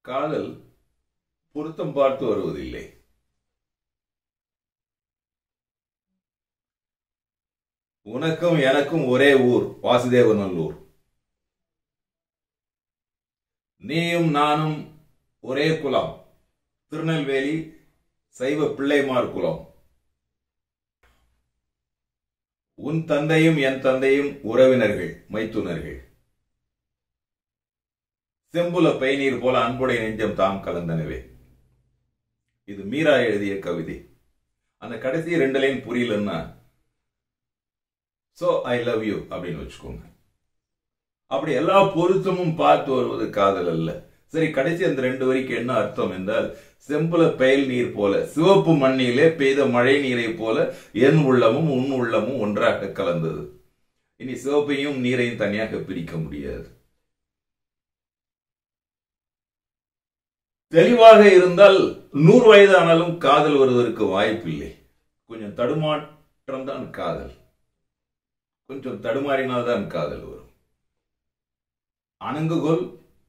காதல் பொருத்தம் பார்த்து வருவதில்லை உனக்கும் எனக்கும் ஒரே ஊர் வாசுதேவநல்லூர் நீயும் நானும் ஒரே குலம் திருநெல்வேலி சைவ பிள்ளைமார் குலம் உன் தந்தையும் என் தந்தையும் உறவினர்கள் மைத்துனர்கள் செம்புல பைநீர் போல அன்புடைய நெஞ்சம் தாம் கலந்தனவே இது மீரா எழுதிய கவிதை அந்த கடைசி ரெண்டு லைன் புரியலன்னா சோ ஐ லவ் யூ அப்படின்னு வச்சுக்கோங்க அப்படி எல்லா பொருத்தமும் பார்த்து வருவது காதல் அல்ல சரி கடைசி அந்த ரெண்டு வரிக்கு என்ன அர்த்தம் என்றால் செம்புல பெயல் நீர் போல சிவப்பு மண்ணிலே பெய்த மழை நீரை போல என் உள்ளமும் உன் உள்ளமும் ஒன்றாக கலந்தது இனி சிவப்பையும் நீரையும் தனியாக பிரிக்க முடியாது தெளிவாக இருந்தால் நூறு வயதானாலும் காதல் வருவதற்கு வாய்ப்பில்லை கொஞ்சம் தடுமாற்றம் தான் காதல் கொஞ்சம் தடுமாறினால்தான் காதல் வரும் அணங்குகொல்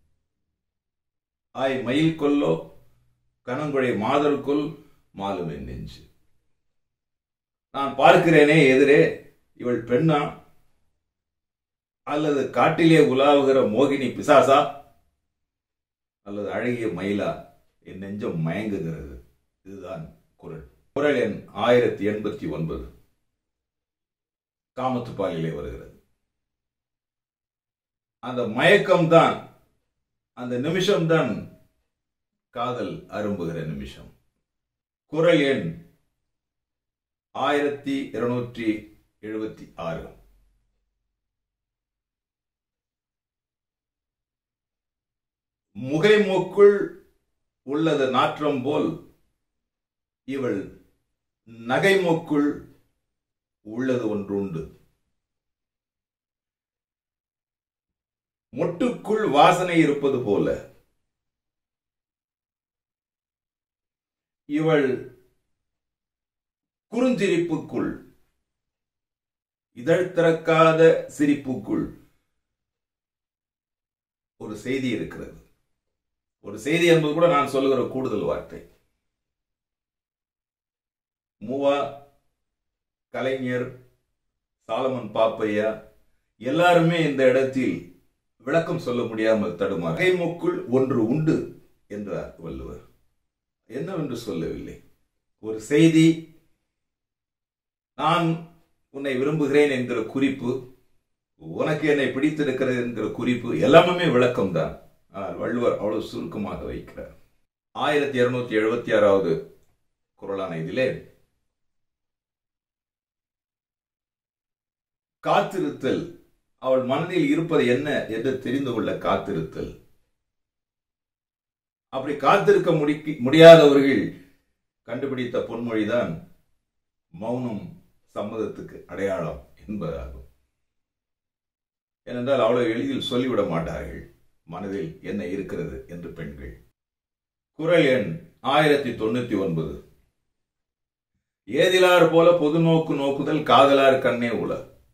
ஆய் மயில் கொல்லோ கணங்குழை மாதர் கொல் மாலுமே நெஞ்சு நான் பார்க்கிறேனே எதிரே இவள் பெண்ணா அல்லது காட்டிலே உலாவுகிற மோகினி பிசாசா அல்லது அழகிய மயிலா என் நெஞ்சம் மயங்குகிறது இதுதான் குரல் குரல் எண் ஆயிரத்தி எண்பத்தி ஒன்பது காமத்துப்பாலிலே வருகிறது அந்த மயக்கம்தான் அந்த நிமிஷம்தான் காதல் அரும்புகிற நிமிஷம் குரல் எண் ஆயிரத்தி இருநூற்றி எழுபத்தி ஆறு முகைமூக்குள் உள்ளது நாற்றம் போல் இவள் நகைமூக்குள் உள்ளது ஒன்று உண்டு மொட்டுக்குள் வாசனை இருப்பது போல இவள் குறுஞ்சிரிப்புக்குள் இதழ் திறக்காத சிரிப்புக்குள் ஒரு செய்தி இருக்கிறது ஒரு செய்தி என்பது கூட நான் சொல்லுகிற கூடுதல் வார்த்தை மூவா கலைஞர் சாலமன் பாப்பையா எல்லாருமே இந்த இடத்தில் விளக்கம் சொல்ல முடியாமல் தடுமாறு கைமுக்குள் ஒன்று உண்டு என்றார் வள்ளுவர் என்னவென்று சொல்லவில்லை ஒரு செய்தி நான் உன்னை விரும்புகிறேன் என்கிற குறிப்பு உனக்கு என்னை பிடித்திருக்கிறது என்கிற குறிப்பு எல்லாமே விளக்கம் தான் ஆனால் வள்ளுவர் அவ்வளவு சுருக்கமாக வைக்கிறார் ஆயிரத்தி இருநூத்தி எழுபத்தி ஆறாவது குரலான இதிலே காத்திருத்தல் அவள் மனதில் இருப்பது என்ன என்று தெரிந்து கொள்ள காத்திருத்தல் அப்படி காத்திருக்க முடியாதவர்கள் கண்டுபிடித்த பொன்மொழிதான் மௌனம் சம்மதத்துக்கு அடையாளம் என்பதாகும் ஏனென்றால் அவ்வளவு எளிதில் சொல்லிவிட மாட்டார்கள் மனதில் என்ன இருக்கிறது என்று பெண்கள் குரல் எண் ஆயிரத்தி தொண்ணூத்தி ஒன்பது ஏதிலார் போல பொது நோக்கு நோக்குதல் காதலார் கண்ணே உல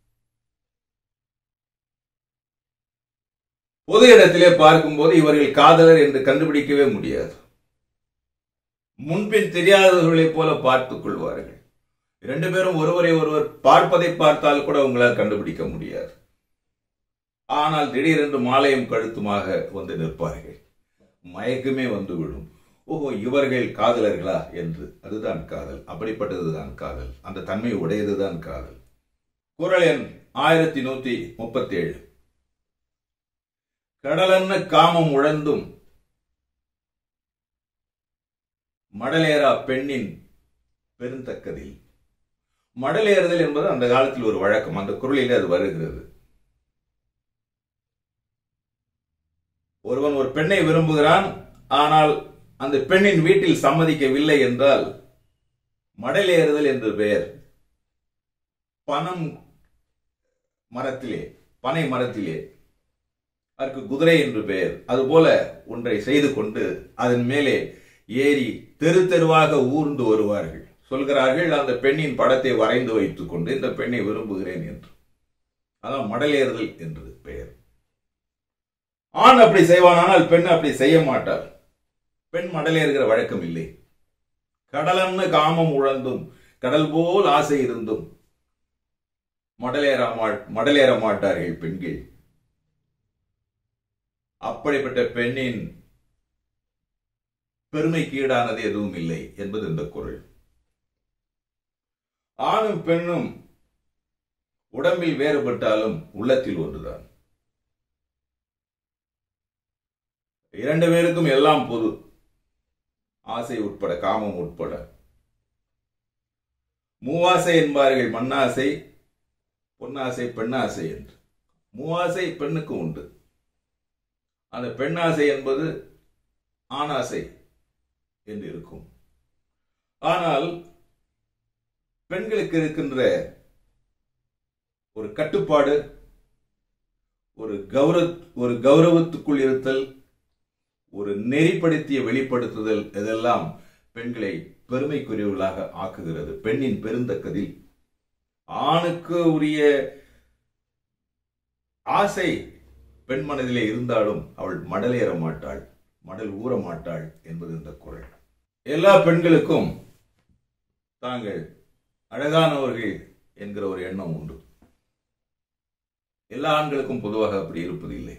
பொது இடத்திலே பார்க்கும்போது இவர்கள் காதலர் என்று கண்டுபிடிக்கவே முடியாது முன்பின் தெரியாதவர்களைப் போல பார்த்துக் கொள்வார்கள் இரண்டு பேரும் ஒருவரை ஒருவர் பார்ப்பதை பார்த்தால் கூட உங்களால் கண்டுபிடிக்க முடியாது ஆனால் திடீரென்று மாலையும் கழுத்துமாக வந்து நிற்பார்கள் மயக்கமே வந்து விடும் ஓஹோ இவர்கள் காதலர்களா என்று அதுதான் காதல் அப்படிப்பட்டதுதான் காதல் அந்த தன்மை உடையதுதான் காதல் குரல் எண் ஆயிரத்தி நூத்தி முப்பத்தி ஏழு கடலன்ன காமம் உழந்தும் மடலேரா பெண்ணின் பெருந்தக்கதில் மடலேறுதல் என்பது அந்த காலத்தில் ஒரு வழக்கம் அந்த குரலிலே அது வருகிறது ஒருவன் ஒரு பெண்ணை விரும்புகிறான் ஆனால் அந்த பெண்ணின் வீட்டில் சம்மதிக்கவில்லை என்றால் மடலேறுதல் என்று பெயர் பனம் மரத்திலே பனை மரத்திலே அதற்கு குதிரை என்று பெயர் அதுபோல ஒன்றை செய்து கொண்டு அதன் மேலே ஏறி தெரு தெருவாக ஊர்ந்து வருவார்கள் சொல்கிறார்கள் அந்த பெண்ணின் படத்தை வரைந்து வைத்துக் கொண்டு இந்த பெண்ணை விரும்புகிறேன் என்று அதான் மடலேறுதல் என்று பெயர் ஆண் அப்படி செய்வானால் பெண் அப்படி செய்ய மாட்டார் பெண் மடலேறுகிற வழக்கம் இல்லை கடலன்னு காமம் உழந்தும் கடல் போல் ஆசை இருந்தும் மடலேற மடலேற மாட்டார்கள் பெண்கள் அப்படிப்பட்ட பெண்ணின் பெருமைக்கு ஈடானது எதுவும் இல்லை என்பது இந்த குரல் ஆணும் பெண்ணும் உடம்பில் வேறுபட்டாலும் உள்ளத்தில் ஒன்றுதான் இரண்டு பேருக்கும் எல்லாம் பொது ஆசை உட்பட காமம் உட்பட மூவாசை என்பார்கள் மண்ணாசை பொன்னாசை பெண்ணாசை என்று மூவாசை பெண்ணுக்கு உண்டு அந்த பெண்ணாசை என்பது ஆணாசை என்று இருக்கும் ஆனால் பெண்களுக்கு இருக்கின்ற ஒரு கட்டுப்பாடு ஒரு கௌரவ ஒரு கௌரவத்துக்குள் இருத்தல் ஒரு நெறிப்படுத்திய வெளிப்படுத்துதல் இதெல்லாம் பெண்களை பெருமைக்குரியவர்களாக ஆக்குகிறது பெண்ணின் பெருந்தக்கதில் ஆணுக்கு உரிய ஆசை பெண் மனதிலே இருந்தாலும் அவள் மடலேற மாட்டாள் மடல் ஊற மாட்டாள் என்பது இந்த குரல் எல்லா பெண்களுக்கும் தாங்கள் அழகானவர்கள் என்கிற ஒரு எண்ணம் உண்டு எல்லா ஆண்களுக்கும் பொதுவாக அப்படி இருப்பது இல்லை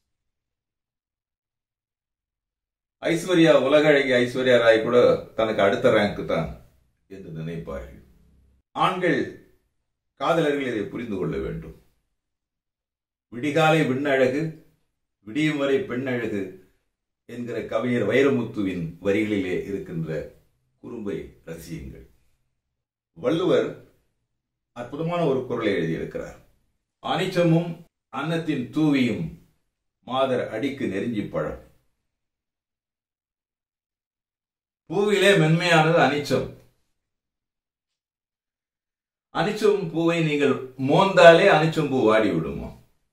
ஐஸ்வர்யா உலக அழகி ஐஸ்வர்யா ராய் கூட தனக்கு அடுத்த ரேங்க் தான் என்று நினைப்பார்கள் ஆண்கள் காதலர்கள் இதை புரிந்து கொள்ள வேண்டும் விடிகாலை விண்ணழகு விடியும் வரை பெண்ணழகு என்கிற கவிஞர் வைரமுத்துவின் வரிகளிலே இருக்கின்ற குறும்பை ரசியுங்கள் வள்ளுவர் அற்புதமான ஒரு குரலை எழுதியிருக்கிறார் அனிச்சமும் அன்னத்தின் தூவியும் மாதர் அடிக்கு நெருஞ்சி பழம் பூவிலே மென்மையானது அனிச்சம் அனிச்சம் பூவை நீங்கள் மோந்தாலே அனிச்சம் பூ வாடி விடுமோ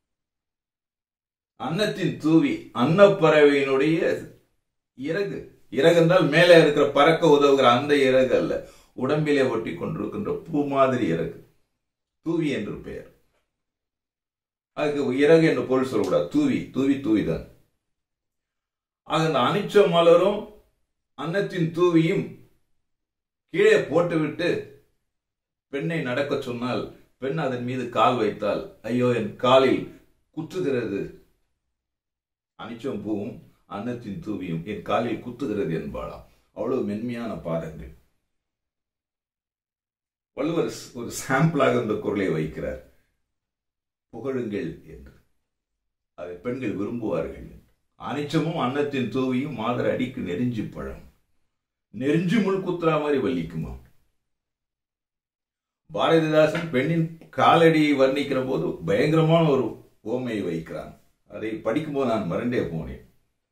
அன்னத்தின் தூவி அன்னப்பறவையினுடைய இறகு இறகு என்றால் மேலே இருக்கிற பறக்க உதவுகிற அந்த இறகு அல்ல உடம்பிலே ஒட்டி கொண்டிருக்கின்ற பூ மாதிரி இறகு தூவி என்று பெயர் அதுக்கு இறகு என்று பொருள் சொல்லக்கூடாது தூவி தூவி தூவிதான் ஆக அந்த அனிச்ச மலரும் அன்னத்தின் தூவியும் கீழே போட்டுவிட்டு பெண்ணை நடக்க சொன்னால் பெண் அதன் மீது கால் வைத்தால் ஐயோ என் காலில் குத்துகிறது அனிச்சம் பூவும் அன்னத்தின் தூவியும் என் காலில் குத்துகிறது என்பாளாம் அவ்வளவு மென்மையான பாதங்கள் வள்ளுவர் ஒரு சாம்பிளாக இந்த குரலை வைக்கிறார் புகழுங்கள் என்று அதை பெண்கள் விரும்புவார்கள் அனிச்சமும் அன்னத்தின் தூவியும் மாதர் அடிக்கு நெருஞ்சி பழம் நெருஞ்சி முள் குத்துறா மாதிரி வலிக்குமா பாரதிதாசன் பெண்ணின் காலடியை வர்ணிக்கிற போது பயங்கரமான ஒரு ஓமையை வைக்கிறான் அதை படிக்கும்போது நான் மறண்டே போனேன்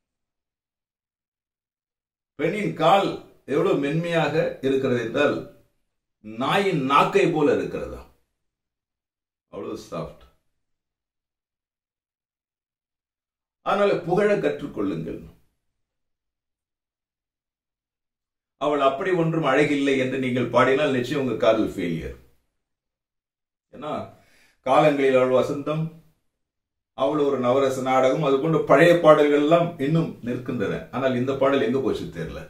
பெண்ணின் கால் எவ்வளவு மென்மையாக இருக்கிறது என்றால் நாயின் நாக்கை போல இருக்கிறதா அவ்வளவு சாஃப்ட் அதனால புகழ கற்றுக்கொள்ளுங்கள் அவள் அப்படி ஒன்றும் அழகில்லை என்று நீங்கள் பாடினால் நிச்சயம் உங்க காதல் ஃபெயிலியர் ஏன்னா காலங்களில் அவள் வசந்தம் அவள் ஒரு நவரச நாடகம் அது போன்ற பழைய பாடல்கள் எல்லாம் இன்னும் நிற்கின்றன ஆனால் இந்த பாடல் எங்க போச்சு தெரியல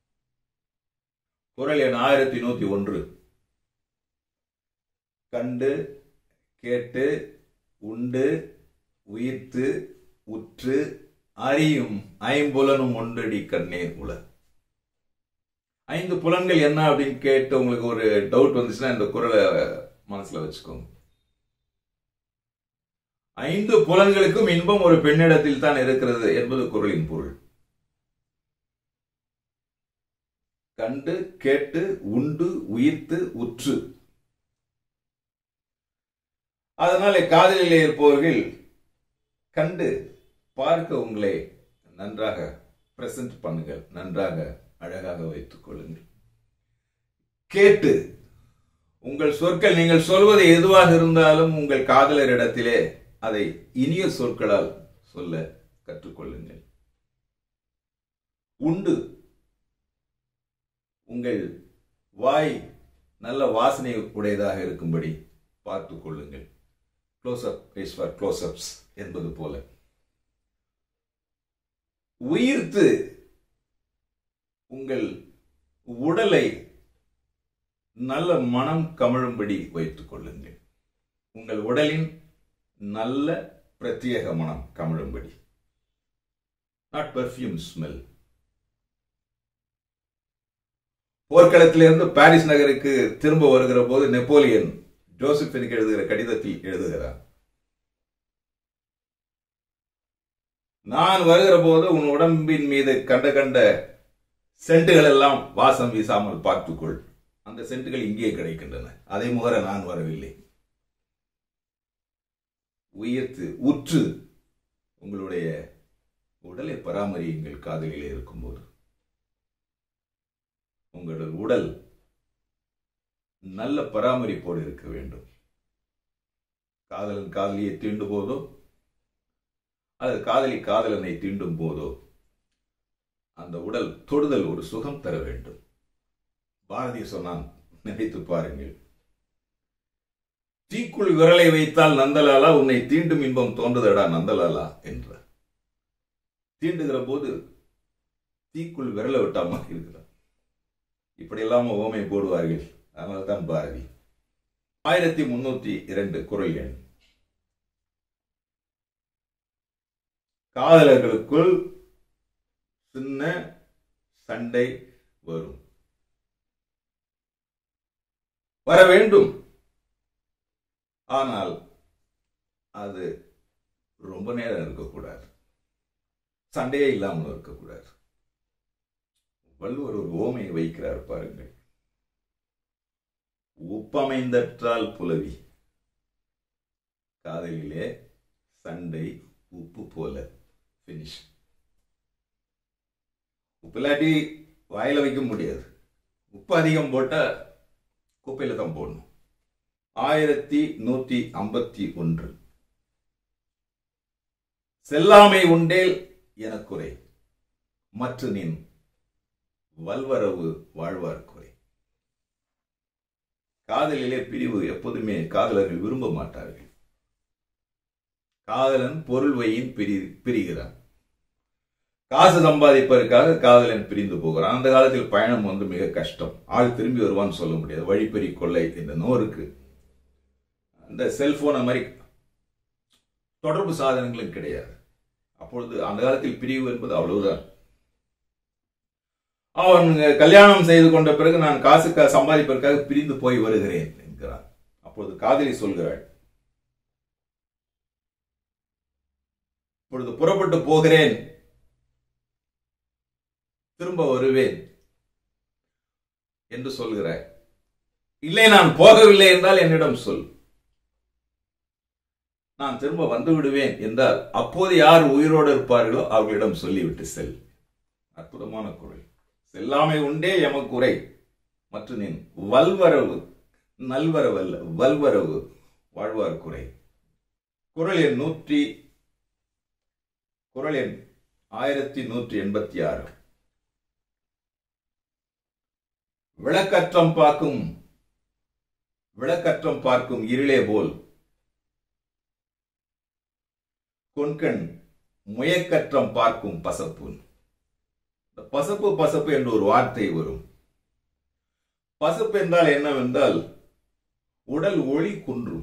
குரல் எண் ஆயிரத்தி நூத்தி ஒன்று கண்டு கேட்டு உண்டு உயிர்த்து உற்று அறியும் ஐம்புலனும் ஒன்றடி கண்ணே உல ஐந்து புலன்கள் என்ன அப்படின்னு கேட்டு உங்களுக்கு ஒரு டவுட் வந்துச்சுன்னா இந்த குரலை மனசுல வச்சுக்கோங்க ஐந்து புலன்களுக்கும் இன்பம் ஒரு பெண்ணிடத்தில் தான் இருக்கிறது என்பது குரலின் பொருள் கண்டு கேட்டு உண்டு உயிர்த்து உற்று அதனால காதலிலே இருப்பவர்கள் கண்டு பார்க்க உங்களை நன்றாக பிரசன்ட் பண்ணுங்கள் நன்றாக அழகாக வைத்துக் கொள்ளுங்கள் கேட்டு உங்கள் சொற்கள் நீங்கள் சொல்வது எதுவாக இருந்தாலும் உங்கள் காதலரிடத்திலே அதை இனிய சொற்களால் சொல்ல கற்றுக்கொள்ளுங்கள் உண்டு உங்கள் வாய் நல்ல வாசனை உடையதாக இருக்கும்படி பார்த்துக் கொள்ளுங்கள் close up is for close ups என்பது போல உயிர்த்து உங்கள் உடலை நல்ல மனம் கமழும்படி வைத்துக் கொள்ளுங்கள் உங்கள் உடலின் நல்ல பிரத்யேக மனம் கமழும்படி நாட் பெர்ஃப்யூம் ஸ்மெல் போர்க்களத்திலிருந்து பாரிஸ் நகருக்கு திரும்ப வருகிற போது நெப்போலியன் ஜோசப்பினுக்கு எழுதுகிற கடிதத்தில் எழுதுகிறார் நான் வருகிற போது உன் உடம்பின் மீது கண்ட கண்ட சென்ட்டுகள் எல்லாம் வாசம் வீசாமல் பார்த்துக்கொள் அந்த சென்ட்டுகள் இங்கே கிடைக்கின்றன அதை முகர நான் வரவில்லை உயர்த்து உற்று உங்களுடைய உடலை பராமரியுங்கள் காதலில் இருக்கும்போது உங்களுடைய உடல் நல்ல பராமரிப்போடு இருக்க வேண்டும் காதலன் காதலியை தீண்டும் போதோ அல்லது காதலி காதலனை தீண்டும் போதோ அந்த உடல் தொடுதல் ஒரு சுகம் தர வேண்டும் பாரதி சொன்னான் நினைத்து பாருங்கள் தீக்குள் விரலை வைத்தால் நந்தலாலா உன்னை தீண்டும் இன்பம் தோன்றுதடா நந்தலாலா என்றார் தீண்டுகிற போது தீக்குள் விரலை விட்டா மாதிரி இருக்கிறார் இப்படி இல்லாம ஓமை போடுவார்கள் அதனால்தான் பாரதி ஆயிரத்தி முன்னூத்தி இரண்டு குரல் எண் காதலர்களுக்குள் சின்ன சண்டை வரும் வர வேண்டும் ஆனால் அது ரொம்ப நேரம் இருக்கக்கூடாது சண்டையே இல்லாமல் இருக்கக்கூடாது வள்ளுவர் ஒரு ஓமையை வைக்கிறார் பாருங்கள் உப்பமைந்தற்றால் புலவி காதலிலே சண்டை உப்பு போல பினிஷ் உப்பில்லாட்டி வாயில வைக்க முடியாது உப்பு அதிகம் போட்டா குப்பையில தான் போடணும் ஆயிரத்தி நூத்தி ஐம்பத்தி ஒன்று செல்லாமை உண்டேல் எனக்குறை மற்ற நின் வல்வரவு வாழ்வார் குறை காதலிலே பிரிவு எப்போதுமே காதலர்கள் விரும்ப மாட்டார்கள் காதலன் பொருள் வையின் பிரி பிரிகிறான் காசு சம்பாதிப்பதற்காக காதலன் பிரிந்து போகிறான் அந்த காலத்தில் பயணம் வந்து மிக கஷ்டம் ஆள் திரும்பி வருவான்னு சொல்ல முடியாது வழிப்பறி கொள்ளை இந்த நோருக்கு அந்த செல்போன் மாதிரி தொடர்பு சாதனங்களும் கிடையாது அப்பொழுது அந்த காலத்தில் பிரிவு என்பது அவ்வளவுதான் அவன் கல்யாணம் செய்து கொண்ட பிறகு நான் காசு சம்பாதிப்பதற்காக பிரிந்து போய் வருகிறேன் என்கிறான் அப்பொழுது காதலி சொல்கிறாள் இப்பொழுது புறப்பட்டு போகிறேன் திரும்ப வருவேன் என்று சொல்கிறாய் இல்லை நான் போகவில்லை என்றால் என்னிடம் சொல் நான் திரும்ப வந்து விடுவேன் என்றால் அப்போது யார் உயிரோடு இருப்பார்களோ அவர்களிடம் சொல்லிவிட்டு செல் அற்புதமான குரல் செல்லாமை உண்டே எமக்குறை மற்ற நின் வல்வரவு நல்வரவல்ல வல்வரவு வாழ்வார் குறை குரல் எண் நூற்றி குரல் எண் ஆயிரத்தி நூற்றி எண்பத்தி ஆறு விளக்கற்றம் பார்க்கும் விளக்கற்றம் பார்க்கும் இருளே போல் கொன்கண் முயக்கற்றம் பார்க்கும் பசப்பு பசப்பு பசப்பு என்று ஒரு வார்த்தை வரும் பசப்பு என்றால் என்னவென்றால் உடல் ஒளி குன்றும்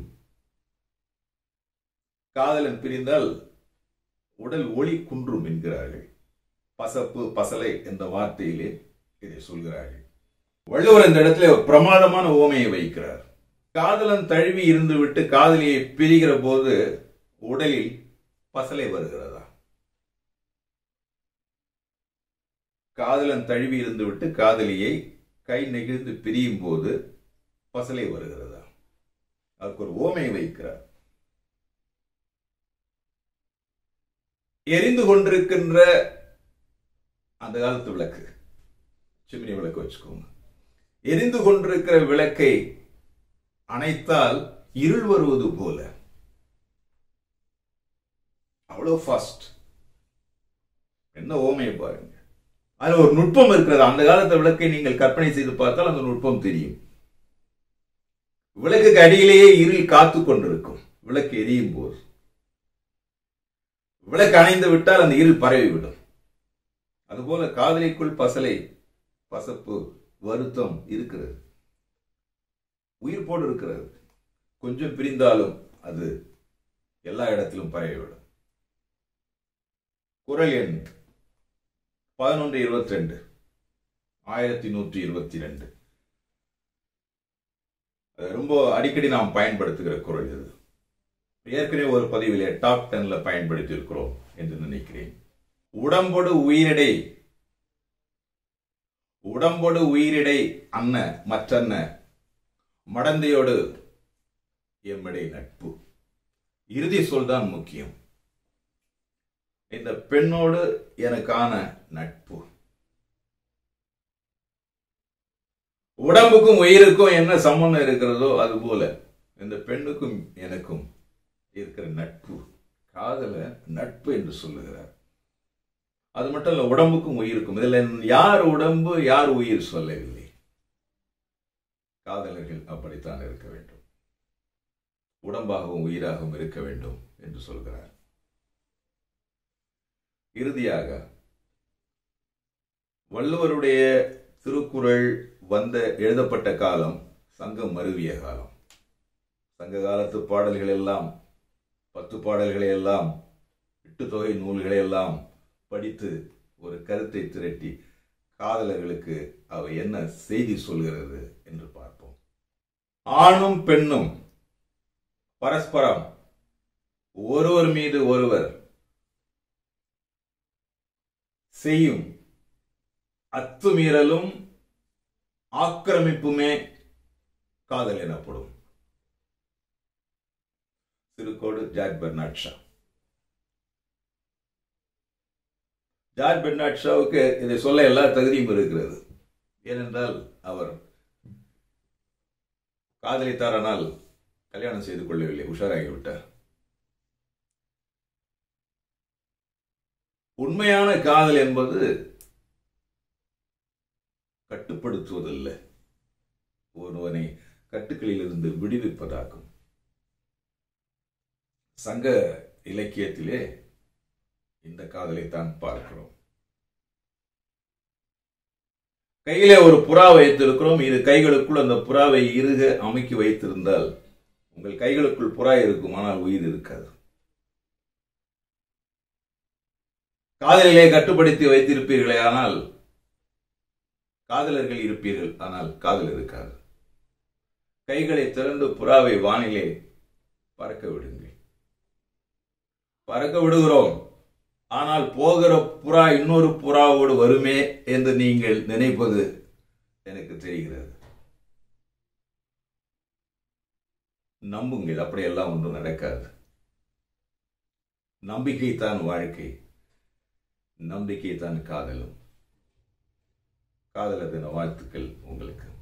காதலன் பிரிந்தால் உடல் ஒளி குன்றும் என்கிறார்கள் பசப்பு பசலை என்ற வார்த்தையிலே இதை சொல்கிறார்கள் வள்ளுவர் இந்த இடத்துல ஒரு பிரமாதமான ஓமையை வைக்கிறார் காதலன் தழுவி இருந்துவிட்டு காதலியை பிரிகிற போது உடலில் பசலை வருகிறதா காதலன் தழுவி இருந்துவிட்டு காதலியை கை நெகிழ்ந்து பிரியும் போது பசலை வருகிறதா அதுக்கு ஒரு ஓமை வைக்கிறார் எரிந்து கொண்டிருக்கின்ற அந்த காலத்து விளக்கு சிமினி விளக்கு வச்சுக்கோங்க எரிந்து கொண்டிருக்கிற விளக்கை அணைத்தால் இருள் வருவது போல அவ்வளோ ஃபாஸ்ட் என்ன ஓமையை பாருங்க அதுல ஒரு நுட்பம் இருக்கிறது அந்த காலத்து விளக்கை நீங்கள் கற்பனை செய்து பார்த்தால் அந்த நுட்பம் தெரியும் விளக்குக்கு அடியிலேயே இருள் காத்து கொண்டிருக்கும் விளக்கு எரியும் போது விளக்கு அணைந்து விட்டால் அந்த இருள் பரவிவிடும் அதுபோல காதலிக்குள் பசலை பசப்பு வருத்தம் இருக்கிறது உயிர்ப்போடு இருக்கிறது கொஞ்சம் பிரிந்தாலும் அது எல்லா இடத்திலும் பரவிவிடும் குரல் எண் பதினொன்று இருபத்தி ரெண்டு ஆயிரத்தி நூற்றி இருபத்தி ரெண்டு ரொம்ப அடிக்கடி நாம் பயன்படுத்துகிற குரல் இது ஏற்கனவே ஒரு பதிவிலே டாப் டென்ல பயன்படுத்தி இருக்கிறோம் என்று நினைக்கிறேன் உடம்பொடு உயிரிடை உடம்பொடு உயிரிடை அன்ன மற்றன்ன மடந்தையோடு எம்மடை நட்பு இறுதி சொல் தான் முக்கியம் இந்த பெண்ணோடு எனக்கான நட்பு உடம்புக்கும் உயிருக்கும் என்ன சம்பந்தம் இருக்கிறதோ அது போல இந்த பெண்ணுக்கும் எனக்கும் இருக்கிற நட்பு காதல நட்பு என்று சொல்லுகிறார் அது மட்டும் இல்ல உடம்புக்கும் உயிருக்கும் இதுல யார் உடம்பு யார் உயிர் சொல்லவில்லை காதலர்கள் அப்படித்தான் இருக்க வேண்டும் உடம்பாகவும் உயிராகவும் இருக்க வேண்டும் என்று சொல்கிறார் இறுதியாக வள்ளுவருடைய திருக்குறள் வந்த எழுதப்பட்ட காலம் சங்கம் மருவிய காலம் சங்க காலத்து பாடல்கள் எல்லாம் பத்து பாடல்களை எல்லாம் எட்டுத்தொகை நூல்களை எல்லாம் படித்து ஒரு கருத்தை திரட்டி காதலர்களுக்கு அவை என்ன செய்தி சொல்கிறது என்று பார்ப்போம் ஆணும் பெண்ணும் பரஸ்பரம் ஒருவர் மீது ஒருவர் செய்யும் அத்துமீறலும் ஆக்கிரமிப்புமே காதல் எனப்படும் திருக்கோடு George Bernard Shaw George Bernard ஷாவுக்கு இதை சொல்ல எல்லா தகுதியும் இருக்கிறது ஏனென்றால் அவர் காதலித்தாரானால் கல்யாணம் செய்து கொள்ளவில்லை உஷாராகிவிட்டார் உண்மையான காதல் என்பது கட்டுப்படுத்துவதல்ல ஒருவனை கட்டுக்களில் இருந்து விடுவிப்பதாகும் சங்க இலக்கியத்திலே இந்த காதலைத்தான் பார்க்கிறோம் கையிலே ஒரு புறா வைத்திருக்கிறோம் இரு கைகளுக்குள் அந்த புறாவை இறுக அமைக்கி வைத்திருந்தால் உங்கள் கைகளுக்குள் புறா இருக்கும் ஆனால் உயிர் இருக்காது காதலிலே கட்டுப்படுத்தி வைத்திருப்பீர்களே ஆனால் காதலர்கள் இருப்பீர்கள் ஆனால் காதல் இருக்காது கைகளை திறந்து புறாவை வானிலே பறக்க விடுங்கள் பறக்க விடுகிறோம் ஆனால் போகிற புறா இன்னொரு புறாவோடு வருமே என்று நீங்கள் நினைப்பது எனக்கு தெரிகிறது நம்புங்கள் அப்படியெல்லாம் ஒன்றும் நடக்காது நம்பிக்கை தான் வாழ்க்கை நம்பிக்கை தான் காதலும் காதலர் தின வாழ்த்துக்கள் உங்களுக்கு